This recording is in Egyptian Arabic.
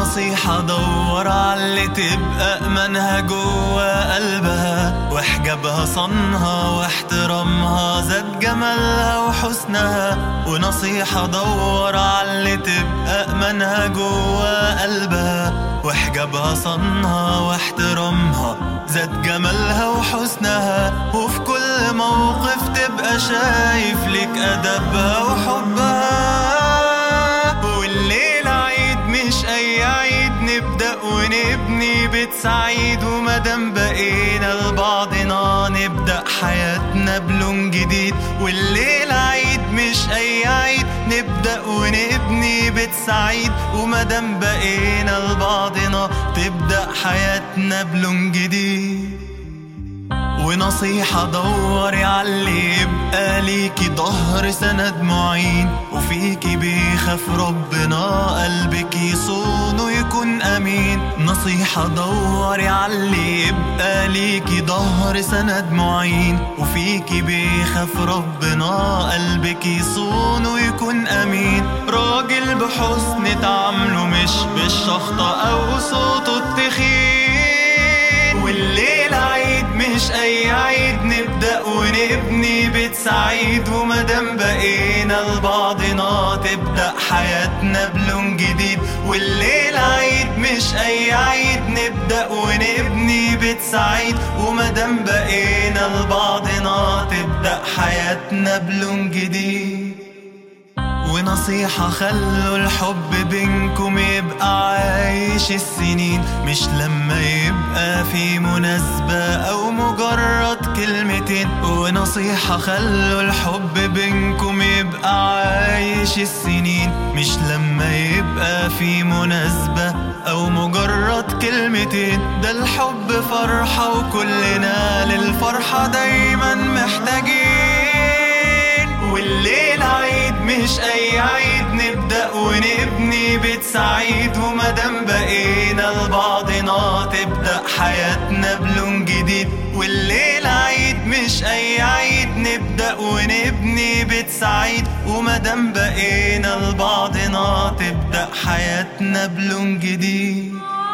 ونصيحة دور عاللي تبقى أمنها جوا قلبها وحجابها صنها واحترامها زاد جمالها وحسنها ونصيحة دور عاللي تبقى أمنها جوا قلبها وحجابها صنها واحترامها زاد جمالها وحسنها وفي كل موقف تبقى شايف لك أدبها وحبها والليل عيد مش أي عيد نبدأ ونبني بيت سعيد ومادام بقينا لبعضنا نبدأ حياتنا بلون جديد والليل عيد مش أي عيد نبدأ ونبني بيت سعيد ومادام بقينا لبعضنا تبدأ حياتنا بلون جديد ونصيحة دوري عاللي يبقى ليكي ظهر سند معين وفيكي بيخاف ربنا قلبك يصون ويكون أمين نصيحة دوري عاللي يبقى ليكي ظهر سند معين وفيكي بيخاف ربنا قلبك يصون ويكون أمين راجل بحسن تعامله مش بالشخطة أو صوته التخين والليل عيد مش اي عيد نبدأ ونبني بيت سعيد ومادام بقينا لبعضنا تبدأ حياتنا بلون جديد والليل عيد مش اي عيد نبدأ ونبني بيت سعيد ومادام بقينا لبعضنا تبدأ حياتنا بلون جديد ونصيحة خلوا الحب بينكم يبقى عايش السنين مش لما يبقى في مناسبة أو مجرد كلمتين ونصيحة خلوا الحب بينكم يبقى عايش السنين مش لما يبقى في مناسبة أو مجرد كلمتين ده الحب فرحة وكلنا للفرحة دايما محتاجين والليل عيد مش أي عيد نبدأ ونبني بيت سعيد ومادام بقينا لبعضنا تبدأ حياتنا بلون جديد والليل عيد مش أي عيد نبدأ ونبني بيت سعيد ومادام بقينا لبعضنا تبدأ حياتنا بلون جديد